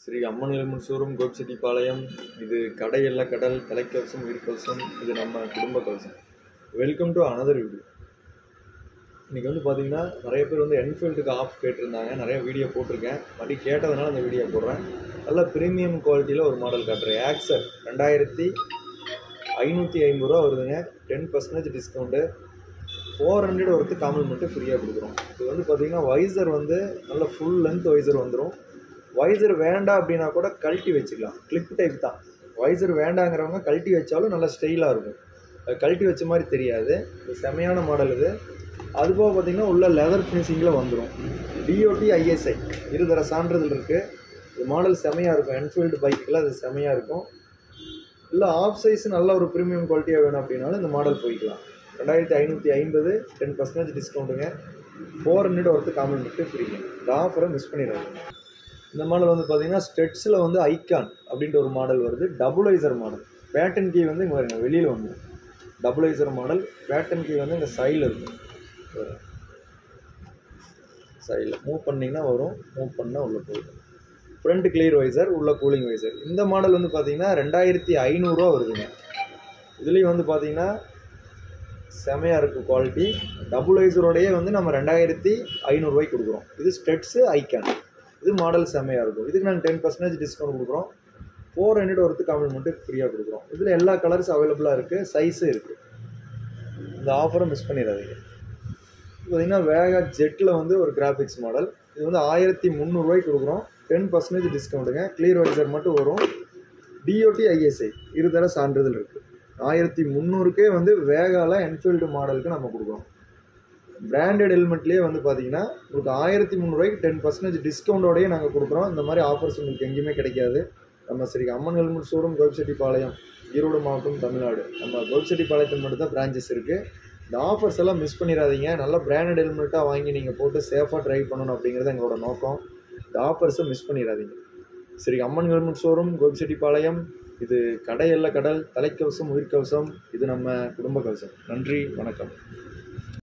ஸ்ரீ அம்மன் எலும்பு ஷோரூம் கோபிச்செட்டிப்பாளையம் இது கடை எல்ல கடல் தலைக்கவசம் உயிர்கவசம் இது நம்ம குடும்ப கவசம் வெல்கம் டு அனதர் வீடியோ இன்றைக்கி வந்து பார்த்தீங்கன்னா நிறைய பேர் வந்து என்ஃபீல்டுக்கு ஆஃப் கேட்டிருந்தாங்க நிறைய வீடியோ போட்டிருக்கேன் மறுபடி கேட்டதுனால இந்த வீடியோ போடுறேன் நல்ல ப்ரீமியம் குவாலிட்டியில் ஒரு மாடல் காட்டுறேன் ஆக்சர் ரெண்டாயிரத்தி ஐநூற்றி ஐம்பது ரூபா வருதுங்க ten percentage discount four hundred worth காமல் மட்டும் ஃப்ரீயாக கொடுக்குறோம் இது வந்து பார்த்தீங்கன்னா வைசர் வந்து நல்ல ஃபுல் லென்த் வைசர் வந்துடும் வைசர் வேண்டாம் அப்படின்னா கூட கழட்டி வச்சுக்கலாம் கிளிப் டைப் தான் வைசர் வேண்டாங்கிறவங்க கழட்டி வச்சாலும் நல்ல ஸ்டைலாக இருக்கும் அது கழட்டி வச்ச மாதிரி தெரியாது இது செமையான மாடல் இது அதுபோக பார்த்தீங்கன்னா உள்ள லெதர் ஃபினிஷிங்கில் வந்துடும் டிஓடி ஐஎஸ்ஐ இருதர சான்றிதழ் இருக்குது இது மாடல் செமையாக இருக்கும் என்ஃபீல்டு பைக்குக்கெல்லாம் அது செமையாக இருக்கும் இல்லை ஆஃப் சைஸ் நல்ல ஒரு ப்ரீமியம் குவாலிட்டியாக வேணும் அப்படின்னாலும் இந்த மாடல் போய்க்கலாம் ரெண்டாயிரத்தி ஐநூற்றி ஐம்பது டென் பர்சன்டேஜ் டிஸ்கவுண்ட்டுங்க ஃபோர் ஹண்ட்ரட் ஒர்த்து காமெண்ட் மட்டும் ஃப்ரீங்க இந்த ஆஃபரை மிஸ் பண்ணிடுறாங்க இந்த மாடல் வந்து பார்த்தீங்கன்னா ஸ்டெட்ஸில் வந்து ஐகான் அப்படின்ற ஒரு மாடல் வருது டபுளைசர் மாடல் பேட்டன் கீ வந்து இங்கே வருங்க வெளியில் வந்து டபுளைசர் மாடல் பேட்டன் கீ வந்து இங்கே சைடில் இருக்கும் சைடில் மூவ் பண்ணிங்கன்னா வரும் மூவ் பண்ணால் உள்ளே போயிடும் ஃப்ரண்ட் கிளியர் வைசர் உள்ள கூலிங் வைசர் இந்த மாடல் வந்து பார்த்தீங்கன்னா ரெண்டாயிரத்தி ஐநூறுரூவா வருதுங்க இதுலேயும் வந்து பார்த்தீங்கன்னா செமையாக இருக்குது குவாலிட்டி டபுள் வைசரோடையே வந்து நம்ம ரெண்டாயிரத்தி ஐநூறுரூவாய்க்கு கொடுக்குறோம் இது ஸ்டெட்ஸு ஐக்கான் இது மாடல் செமையாக இருக்கும் இதுக்கு நாங்கள் டென் பர்சன்டேஜ் டிஸ்கவுண்ட் கொடுக்குறோம் ஃபோர் ஹண்ட்ரட் ஒருத்து காம்ப்ளிமெண்ட்டு ஃப்ரீயாக கொடுக்குறோம் இதில் எல்லா கலர்ஸ் அவைலபிளாக இருக்குது சைஸும் இருக்குது இந்த ஆஃபரை மிஸ் பண்ணிடாதீங்க பார்த்தீங்கன்னா வேகா ஜெட்டில் வந்து ஒரு கிராஃபிக்ஸ் மாடல் இது வந்து ஆயிரத்தி முந்நூறுரூவாய்க்கு கொடுக்குறோம் டென் பர்சன்டேஜ் டிஸ்கவுண்ட்டுங்க கிளியர் வைசர் மட்டும் வரும் டிஓடி ஐஎஸ்ஐ இருதர சான்றிதழ் இருக்குது ஆயிரத்தி முந்நூறுக்கே வந்து வேகால என்ஃபீல்டு மாடலுக்கு நம்ம கொடுக்குறோம் பிராண்டட் ஹெல்மெட்லேயே வந்து பார்த்தீங்கன்னா உங்களுக்கு ஆயிரத்தி முந்நூறுவாய்க்கு டென் பர்சன்டேஜ் டிஸ்கவுண்டோடய நாங்கள் கொடுக்குறோம் இந்த மாதிரி ஆஃபர்ஸ் உங்களுக்கு எங்கேயுமே கிடைக்காது நம்ம சரி அம்மன் ஹெல்மெட் ஷோரூம் கோபிச்செட்டிப்பாளையம் ஈரோடு மாவட்டம் தமிழ்நாடு நம்ம கோபிச்செட்டிப்பாளையத்தில் மட்டும் தான் பிரான்ச்சஸ் இருக்குது இந்த ஆஃபர்ஸ் எல்லாம் மிஸ் பண்ணிடாதீங்க நல்ல பிராண்டட் ஹெல்மெட்டாக வாங்கி நீங்கள் போட்டு சேஃபாக ட்ரைவ் பண்ணணும் அப்படிங்கிறது எங்களோட நோக்கம் இந்த ஆஃபர்ஸை மிஸ் பண்ணிடாதீங்க சரி அம்மன் ஹெல்மெட் ஷோரூம் கோபிச்செட்டிப்பாளையம் இது கடை எல்ல கடல் தலைக்கவசம் உயிர்க்கவசம் இது நம்ம குடும்ப கவசம் நன்றி வணக்கம்